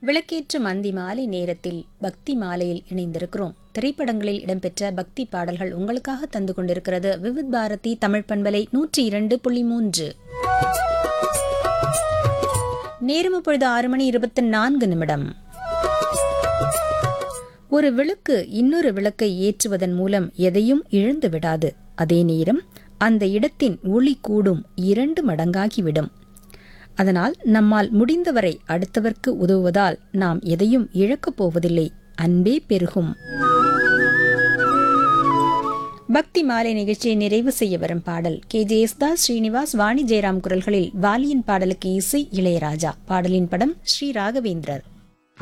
விளக்கேற்று மந்தி மாலை நேரத்தில் பக்தி மாலையில் இணைந்திருக்கிறோம் திரைப்படங்களில் இடம்பெற்ற பக்தி பாடல்கள் உங்களுக்காக தந்து கொண்டிருக்கிறது விவித் பாரதி தமிழ் பண்பலை நூற்றி இரண்டு புள்ளி மூன்று நேரம் இப்பொழுது ஆறு மணி இருபத்தி நான்கு நிமிடம் ஒரு விளக்கு இன்னொரு விளக்கை ஏற்றுவதன் மூலம் எதையும் இழந்து விடாது அதே நேரம் அந்த இடத்தின் ஒளி கூடும் இரண்டு மடங்காகிவிடும் அதனால் நம்மால் முடிந்தவரை அடுத்தவர்க்கு உதவுவதால் நாம் எதையும் இழக்கப் போவதில்லை அன்பே பெருகும் பக்தி மாலை நிகழ்ச்சியை நிறைவு செய்ய வரும் பாடல் கே ஜே எஸ்தாஸ் ஸ்ரீனிவாஸ் வாணி ஜெயராம் குரல்களில் வாலியின் பாடலுக்கு இசை இளையராஜா பாடலின் படம் ஸ்ரீ ராகவேந்திரர்